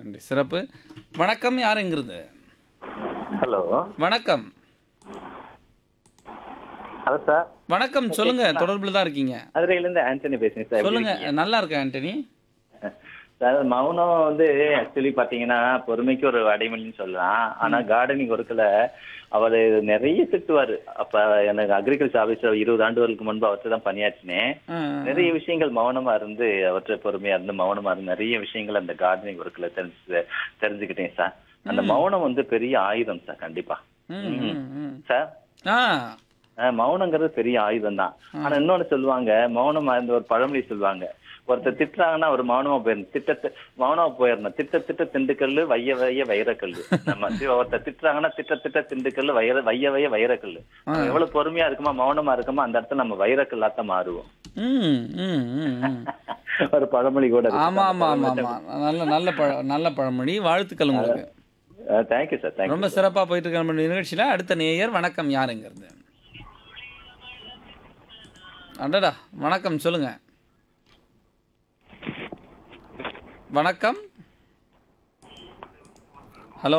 நன்றி சிறப்பு வணக்கம் யார் எங்கிருந்து ஹலோ வணக்கம் ஹலோ சார் வணக்கம் சொல்லுங்க தொடர்புல தான் இருக்கீங்க மதுரையிலேருந்து ஆண்டனி பேசுறேன் சார் சொல்லுங்க நல்லா இருக்கேன் ஆண்டனி சார் மௌனம் வந்து ஆக்சுவலி பாத்தீங்கன்னா பொறுமைக்கு ஒரு அடைமொழின்னு சொல்லலாம் ஆனா கார்டனிங் ஒர்க்கில் அவர் நிறைய திட்டுவார் அப்ப எனக்கு அக்ரிகல்ச்சர் ஆஃபீஸர் இருபது ஆண்டுகளுக்கு முன்பு அவர்கிட்ட தான் பணியாற்றினேன் ஆ, நிறைய விஷயங்கள் மௌனமா இருந்து அவற்றை பொறுமையா இருந்து மௌனமா இருந்து நிறைய விஷயங்கள் அந்த கார்டனிங் ஒர்க்ல தெரிஞ்சு தெரிஞ்சுக்கிட்டேன் சார் அந்த மௌனம் வந்து பெரிய ஆயுதம் சார் கண்டிப்பா ம், ம், ம். சார் ஆ அஹ் மௌனங்கிறது பெரிய ஆயுதம் தான் ஆனா இன்னொன்னு சொல்லுவாங்க மௌனமா இருந்த ஒரு பழமொழி சொல்லுவாங்க ஒருத்தர் திட்டுறாங்கன்னா ஒரு மௌனமா போயிடணும் திட்ட மௌனமா போயிடணும் திட்ட திட்ட திண்டுக்கல்லு வைய வைய வைரக்கல்லு நம்ம சி- ஒருத்தர் திட்டுறாங்கன்னா திட்ட திட்ட திண்டுக்கல்லு வைர வைய வைய வைரக்கல்லு நம்ம எவ்வளவு பொறுமையா இருக்குமா மௌனமா இருக்குமா அந்த இடத்துல நம்ம வைரக்கல்லாத்தான் மாறுவோம் ம் ம் ம் ம் ஒரு பழமொழி கூட ஆமா ஆமா ஆமா ஆமா நல்ல நல்ல பழ நல்ல பழமொழி வாழ்த்துக்கள் உங்களுக்கு தேங்க்யூ சார் தேங்க்யூ ரொம்ப சிறப்பா போயிட்டு இருக்க நம்ம நிகழ்ச்சியில அடுத்த நேயர் வணக்கம் யாருங்கிறது அடடா வணக்கம் சொல்லுங்க வணக்கம் ஹலோ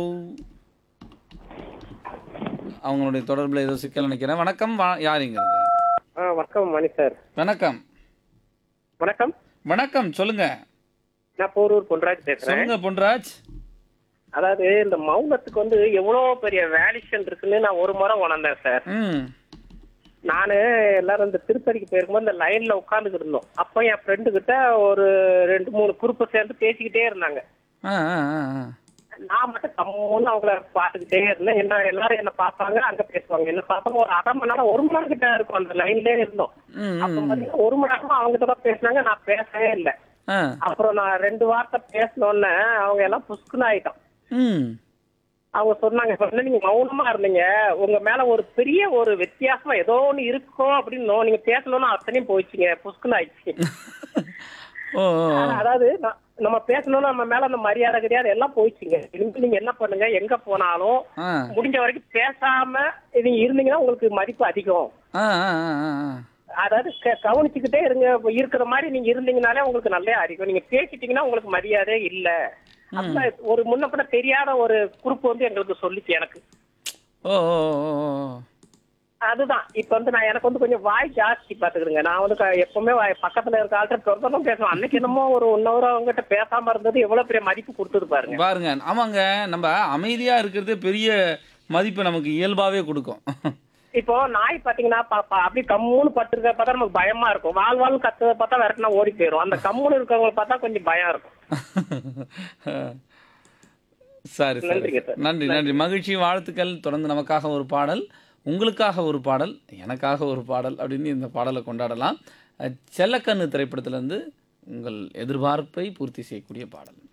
அவங்களுடைய தொடர்பில் ஏதோ சிக்கல் நினைக்கிறேன் வணக்கம் வா- யாருங்கிறது ஆ வணக்கம் மணி சார் வணக்கம் வணக்கம் வணக்கம் சொல்லுங்க நான் போரூர் பொன்ராஜ் பேசுறேன் சொல்லுங்க பொன்ராஜ் அதாவது இந்த மௌனத்துக்கு வந்து எவ்வளவு பெரிய வேல்யூஷன் இருக்குன்னு நான் ஒரு முறை உணர்ந்தேன் சார் ம் நானு எல்லாரும் இந்த திருப்பதிக்கு போயிருக்கும்போது இந்த லைன்ல உட்காந்துக்கிட்டு இருந்தோம் அப்ப என் ஃப்ரெண்டு கிட்ட ஒரு ரெண்டு மூணு குரூப்பை சேர்ந்து பேசிக்கிட்டே இருந்தாங்க ஆ ஆ ஆ ஆ. நான் மட்டும் கம்முன்னு அவங்கள பார்த்துக்கிட்டே இருந்தேன் என்ன எல்லாரும் என்ன பார்ப்பாங்க அங்க பேசுவாங்க என்ன பார்ப்பாங்க ஒரு அரை மணி நேரம் ஒரு மணி நேரம் கிட்ட இருக்கும் அந்த லைன்லயே இருந்தோம் ம் அப்ப ம் பாத்தீங்கன்னா ஒரு மணி நேரமா அவங்க கிட்ட தான் பேசினாங்க நான் பேசவே இல்லை ஆ அப்புறம் நான் ரெண்டு வார்த்தை பேசினோடனே அவங்க எல்லாம் புஷ்குன்னு ஆயிட்டோம் ம் அவங்க சொன்னாங்க இப்ப வந்து நீங்க மௌனமா இருந்தீங்க உங்க மேல ஒரு பெரிய ஒரு வித்தியாசமா ஏதோ ஒண்ணு இருக்கும் அப்படின்னு நீங்க பேசணும்னு அத்தனையும் போயிடுச்சுங்க புஷ்குன்னு ஆயிடுச்சு ஓ ஓ, ஓ. அதாவது ந- நம்ம பேசணும்னு நம்ம மேல அந்த மரியாதை கிடையாது எல்லாம் போயிடுச்சுங்க இனிமே நீங்க என்ன பண்ணுங்க எங்க போனாலும் ஆ முடிஞ்ச வரைக்கும் பேசாம நீங்க இருந்தீங்கன்னா உங்களுக்கு மதிப்பு அதிகம் ஆ ஆ ஆ ஆ, ஆ. அதாவது க- கவனிச்சுக்கிட்டே இருங்க இப்ப இருக்கிற மாதிரி நீங்க இருந்தீங்கனாலே உங்களுக்கு நல்ல அறிக்கும் நீங்க பேசிட்டீங்கன்னா உங்களுக்கு மரியாதை இல்ல அப்ப ஒரு முன்ன பின்ன தெரியாத ஒரு குரூப் வந்து எங்களுக்கு சொல்லிச்சு எனக்கு ஓ ஓ ஓ, ஓ, ஓ. அதுதான் இப்ப வந்து நான் எனக்கு வந்து கொஞ்சம் வாய் ஜாஸ்தி பாத்துக்கிறேங்க நான் வந்து க- எப்பவுமே வாய் பக்கத்துல இருக்க ஆள்கிட்ட தொடர்ந்தும் பேசுவேன் அன்னைக்கு என்னமோ ஒரு ஒன் ஹவர் அவங்ககிட்ட பேசாம இருந்தது எவ்வளவு பெரிய மதிப்பு கொடுத்தது பாருங்க பாருங்க ஆமாங்க நம்ம அமைதியா இருக்கிறது பெரிய மதிப்பு நமக்கு இயல்பாவே கொடுக்கும் இப்போ நாய் பாத்தீங்கன்னா பா- பா- அப்படியே கம்முன்னு பட்டுருக்க பார்த்தா நமக்கு பயமா இருக்கும் வாழ் வாழ் கத்துறத பார்த்தா விரட்டினா ஓடி போயிடும் அந்த கம்முன்னு இருக்கவங்களை பார்த்தா கொஞ்சம் பயம் இருக்கும் சரி சரி நன்றிங்க சார். நன்றி நன்றி மகிழ்ச்சி வாழ்த்துக்கள் தொடர்ந்து நமக்காக ஒரு பாடல் உங்களுக்காக ஒரு பாடல் எனக்காக ஒரு பாடல் அப்படின்னு இந்த பாடலை கொண்டாடலாம் அஹ், செல்லக்கண்ணு திரைப்படத்திலிருந்து உங்கள் எதிர்பார்ப்பை பூர்த்தி செய்யக்கூடிய பாடல்